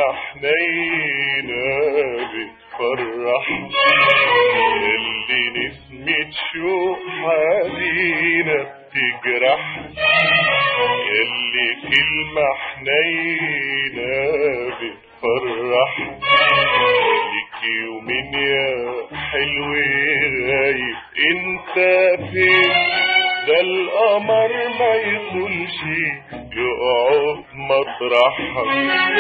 حنينة بتفرح اللي نسمة شوق حزينة بتجرح اللي كلمة حنينة بتفرح ليك يومين يا حلو غايب انت فين ده القمر ما يطولش يقعد مطرحك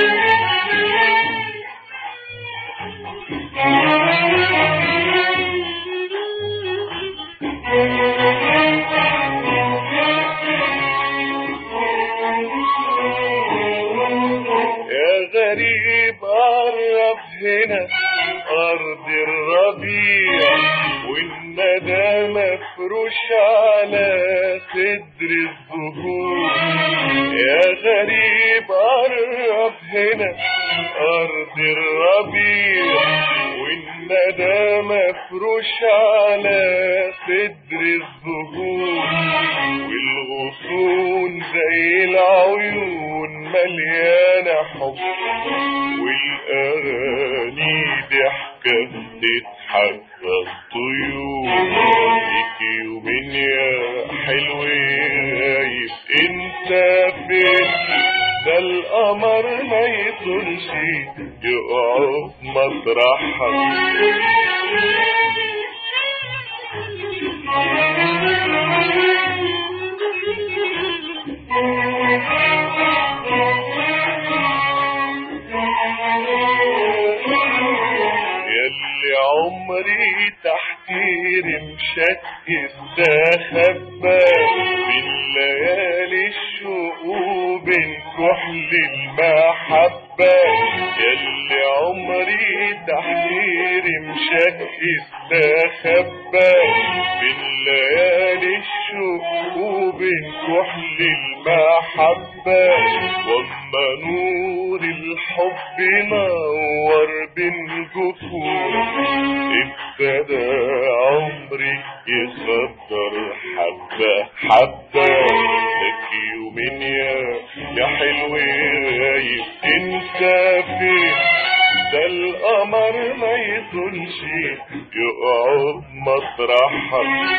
يا غريب قرب هنا أرض الربيع والندى مفروش على صدر الزهور يا غريب قرب هنا أرض الربيع والندى مفروش على صدر الزهور والغصون زي العيون مليانة حب والأغاني ضحكة تضحك الطيور ليك يومين يا حلو غايب انت فين ده القمر ما يطولش يقعد مطرحك ياللي عمري تحت رمشك استخبى بين ليالي الشوق وبين كحل المحبة ياللي عمري تحت رمشك استخبى بين ليالي الشوق وبين كحل المحبة واما نور الحب نور بين جفور ابتدى عمري يصدر حبة حبة لك يومين يا يا حلو غايب انت فين ده القمر ما يطولش يقعد مطرحك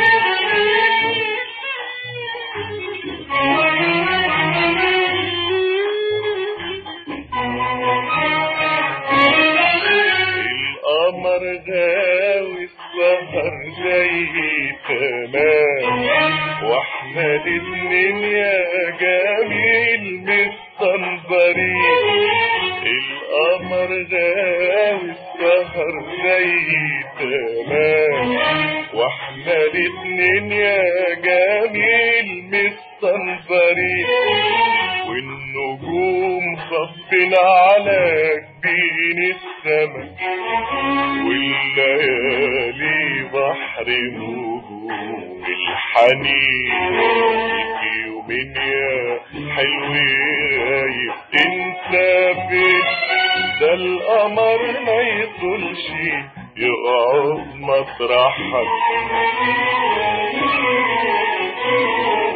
القمر غاوي السهر زي تمام واحنا الاتنين يا جميل مستنظرين القمر غاوي السهر زي تمام واحنا الاتنين يا جميل مستنظرين والنجوم صفنا على جبين السما والليالي بحر نجوم الحنين ليك يومين يا حلو غايب انت فين ده القمر ما يطولش يقعد مطرحك